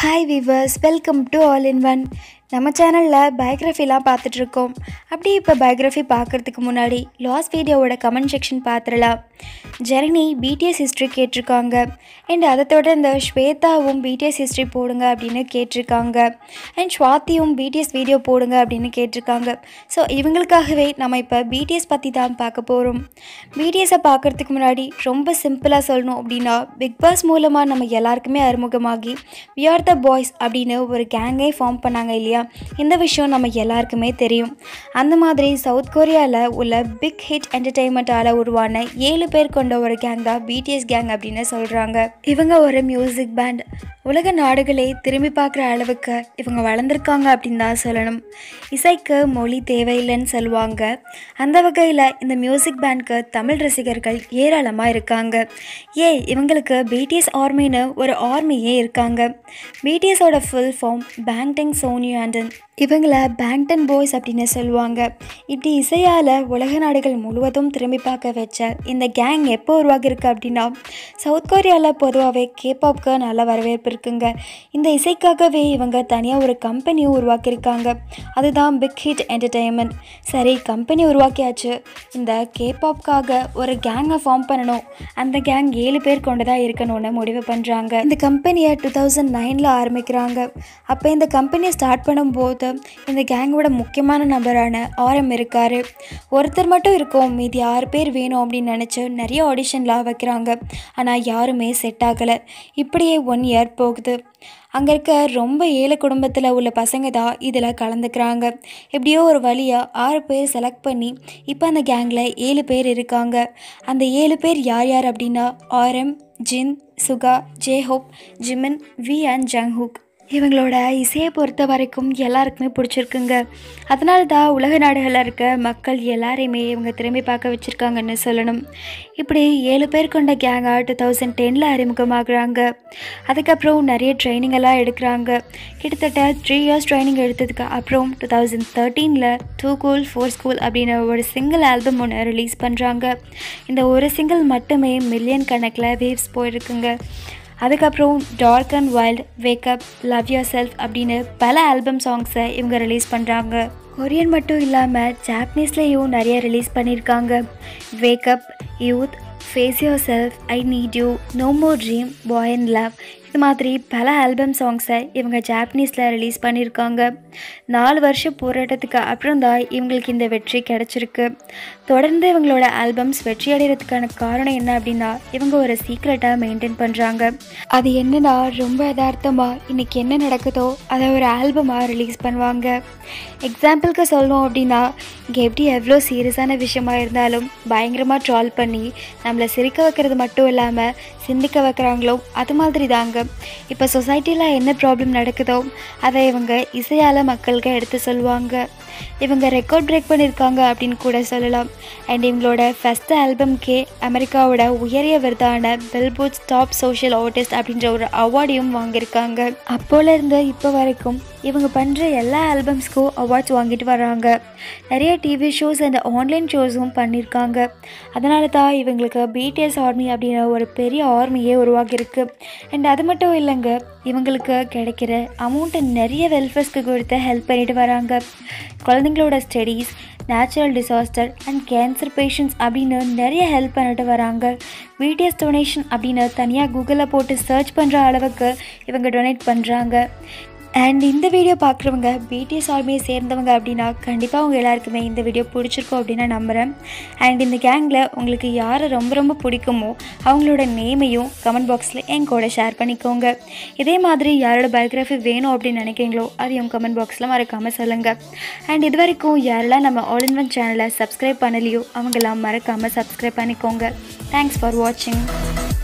hi viewers welcome to all in one நம்ம சேனலில் பயோகிராஃபிலாம் பார்த்துட்ருக்கோம் அப்படியே இப்போ பயோகிராஃபி பார்க்குறதுக்கு முன்னாடி லாஸ்ட் வீடியோவோட கமெண்ட் செக்ஷன் பார்த்துடலாம் ஜெரணி பிடிஎஸ் ஹிஸ்ட்ரி கேட்டிருக்காங்க அண்ட் அதை தொடர்ந்து ஸ்வேதாவும் பிடிஎஸ் ஹிஸ்ட்ரி போடுங்க அப்படின்னு கேட்டிருக்காங்க அண்ட் ஸ்வாதியும் பிடிஎஸ் வீடியோ போடுங்க அப்படின்னு கேட்டிருக்காங்க ஸோ இவங்களுக்காகவே நம்ம இப்போ பிடிஎஸ் பற்றி தான் பார்க்க போகிறோம் பிடிஎஸை பார்க்குறதுக்கு முன்னாடி ரொம்ப சிம்பிளாக சொல்லணும் அப்படின்னா பிக் பாஸ் மூலமாக நம்ம எல்லாருக்குமே அறிமுகமாகி வி ஆர் த பாய்ஸ் அப்படின்னு ஒரு கேங்கை ஃபார்ம் பண்ணாங்க இல்லையா இந்த விஷயம் நம்ம எல்லாருக்குமே தெரியும் அந்த மாதிரி சவுத் கொரியாவில் உள்ள பிக் ஹிட் என்டர்டெயின்மெண்ட்டால் உருவான ஏழு பேர் கொண்ட ஒரு கேங் தான் பிடிஎஸ் கேங் அப்படின்னு சொல்கிறாங்க இவங்க ஒரு மியூசிக் பேண்ட் உலக நாடுகளே திரும்பி பார்க்குற அளவுக்கு இவங்க வளர்ந்துருக்காங்க அப்படின்னு தான் சொல்லணும் இசைக்கு மொழி தேவையில்லைன்னு சொல்லுவாங்க அந்த வகையில் இந்த மியூசிக் பேண்ட்க்கு தமிழ் ரசிகர்கள் ஏராளமாக இருக்காங்க ஏ இவங்களுக்கு பிடிஎஸ் ஆர்மின்னு ஒரு ஆர்மியே இருக்காங்க பிடிஎஸோட ஃபுல் ஃபார்ம் பேங்டங் சோனியாண்டன் இவங்கள பேங்டன் பாய்ஸ் அப்படின்னு சொல்லுவாங்க இப்படி இசையால் உலக நாடுகள் முழுவதும் திரும்பி பார்க்க வச்ச இந்த கேங் எப்போ உருவாகியிருக்கு அப்படின்னா சவுத் கொரியாவில் பொதுவாகவே கேபாப்க்கு நல்ல வரவேற்பு இருக்குங்க இந்த இசைக்காகவே இவங்க தனியாக ஒரு கம்பெனியும் உருவாக்கியிருக்காங்க அதுதான் பிக் ஹிட் என்டர்டெயின்மெண்ட் சரி கம்பெனி உருவாக்கியாச்சு இந்த கேபாப்காக ஒரு கேங்கை ஃபார்ம் பண்ணணும் அந்த கேங் ஏழு பேர் கொண்டதாக இருக்கணும்னு முடிவு பண்ணுறாங்க இந்த கம்பெனியை டூ தௌசண்ட் நைனில் ஆரம்பிக்கிறாங்க அப்போ இந்த கம்பெனியை ஸ்டார்ட் பண்ணும்போது இந்த கேங்கோட முக்கியமான நபரான ஆரம் இருக்கார் ஒருத்தர் மட்டும் இருக்கோம் மீதி ஆறு பேர் வேணும் அப்படின்னு நினச்சி நிறைய ஆடிஷன்லாம் வைக்கிறாங்க ஆனால் யாருமே செட் ஆகலை இப்படியே ஒன் இயர் போகுது அங்கே இருக்க ரொம்ப ஏழை குடும்பத்தில் உள்ள பசங்க தான் இதில் கலந்துக்கிறாங்க எப்படியோ ஒரு வழியாக ஆறு பேர் செலக்ட் பண்ணி இப்போ அந்த கேங்கில் ஏழு பேர் இருக்காங்க அந்த ஏழு பேர் யார் யார் அப்படின்னா RM Jin Suga J Hope Jimin V and Jungkook இவங்களோட இசையை பொறுத்த வரைக்கும் எல்லாருக்குமே பிடிச்சிருக்குங்க அதனால தான் உலக நாடுகளில் இருக்க மக்கள் எல்லாரையுமே இவங்க திரும்பி பார்க்க வச்சுருக்காங்கன்னு சொல்லணும் இப்படி ஏழு பேர் கொண்ட கேங்காக டூ தௌசண்ட் டெனில் அறிமுகமாகறாங்க அதுக்கப்புறம் நிறைய ட்ரைனிங் எல்லாம் எடுக்கிறாங்க கிட்டத்தட்ட த்ரீ இயர்ஸ் ட்ரைனிங் எடுத்ததுக்கு அப்புறம் டூ தௌசண்ட் தேர்ட்டீனில் டூ கூல் ஃபோர் ஸ்கூல் அப்படின்னு ஒரு சிங்கிள் ஆல்பம் ஒன்று ரிலீஸ் பண்ணுறாங்க இந்த ஒரு சிங்கிள் மட்டுமே மில்லியன் கணக்கில் வேவ்ஸ் போயிருக்குங்க அதுக்கப்புறம் dark and wild wake up love yourself அப்படின்னு பல ஆல்பம் சாங்ஸை இவங்க ரிலீஸ் பண்ணுறாங்க கொரியன் மட்டும் இல்லாமல் ஜாப்பனீஸ்லேயும் நிறைய ரிலீஸ் பண்ணியிருக்காங்க wake up youth face yourself I need you no more dream boy and love இது மாதிரி பல ஆல்பம் சாங்ஸை இவங்க ஜாப்பனீஸில் ரிலீஸ் பண்ணியிருக்காங்க நாலு வருஷம் போராட்டத்துக்கு அப்புறம் தான் இவங்களுக்கு இந்த வெற்றி கிடச்சிருக்கு தொடர்ந்து இவங்களோட ஆல்பம்ஸ் வெற்றி அடைகிறதுக்கான காரணம் என்ன அப்படின்னா இவங்க ஒரு சீக்ரெட்டாக மெயின்டைன் பண்ணுறாங்க அது என்னன்னா ரொம்ப யதார்த்தமாக இன்றைக்கி என்ன நடக்குதோ அதை ஒரு ஆல்பமாக ரிலீஸ் பண்ணுவாங்க எக்ஸாம்பிளுக்கு சொல்லணும் அப்படின்னா இங்கே எப்படி எவ்வளோ சீரியஸான விஷயமா இருந்தாலும் பயங்கரமாக ட்ரால் பண்ணி நம்மளை சிரிக்க வைக்கிறது மட்டும் இல்லாமல் சிந்திக்க வைக்கிறாங்களோ அது மாதிரி தாங்க இப்போ சொசைட்டியில் என்ன ப்ராப்ளம் நடக்குதோ அதை இவங்க இசையால் மக்களுக்கு எடுத்து சொல்லுவாங்க இவங்க ரெக்கார்ட் பிரேக் பண்ணியிருக்காங்க அப்படின்னு கூட சொல்லலாம் அண்ட் இவங்களோட ஃபஸ்ட் ஆல்பம்க்கே அமெரிக்காவோட உயரிய விருதான பில்போர்ட்ஸ் டாப் சோஷியல் ஆர்டிஸ்ட் அப்படின்ற ஒரு அவார்டையும் வாங்கியிருக்காங்க அப்போலேருந்து இப்போ வரைக்கும் இவங்க பண்ணுற எல்லா ஆல்பம்ஸ்க்கும் அவார்ட்ஸ் வாங்கிட்டு வராங்க நிறைய டிவி ஷோஸ் அண்ட் ஆன்லைன் ஷோஸும் பண்ணியிருக்காங்க அதனால தான் இவங்களுக்கு பிடிஎஸ் ஆர்மி அப்படின்ற ஒரு பெரிய ஆர்மியே உருவாகியிருக்கு அண்ட் அது மட்டும் இல்லைங்க இவங்களுக்கு கிடைக்கிற அமௌண்ட்டை நிறைய வெல்ஃபேர்ஸ்க்கு கொடுத்து ஹெல்ப் பண்ணிட்டு வராங்க குழந்தைங்களோட studies natural disaster and cancer patients அப்படின்னு நிறைய ஹெல்ப் பண்ணிட்டு வராங்க பிடிஎஸ் டொனேஷன் அப்படின்னு தனியாக கூகுளில் போட்டு சர்ச் பண்ணுற அளவுக்கு இவங்க டொனேட் பண்ணுறாங்க அண்ட் இந்த வீடியோ பார்க்குறவங்க பிடிஎஸ் ஆர்மியை சேர்ந்தவங்க அப்படின்னா கண்டிப்பாக அவங்க எல்லாருக்குமே இந்த வீடியோ பிடிச்சிருக்கோம் அப்படின்னு நான் நம்புகிறேன் அண்ட் இந்த கேங்கில் உங்களுக்கு யாரை ரொம்ப ரொம்ப பிடிக்குமோ அவங்களோட நேமையும் கமெண்ட் பாக்ஸில் என் கூட ஷேர் பண்ணிக்கோங்க இதே மாதிரி யாரோட பயோகிராஃபி வேணும் அப்படின்னு நினைக்கிறீங்களோ அதையும் கமெண்ட் பாக்ஸில் மறக்காமல் சொல்லுங்கள் அண்ட் இது வரைக்கும் யாரெல்லாம் நம்ம ஆல் இன் ஒன் சேனலை சப்ஸ்கிரைப் பண்ணலையோ அவங்கெல்லாம் மறக்காமல் சப்ஸ்கிரைப் பண்ணிக்கோங்க தேங்க்ஸ் ஃபார் வாட்சிங்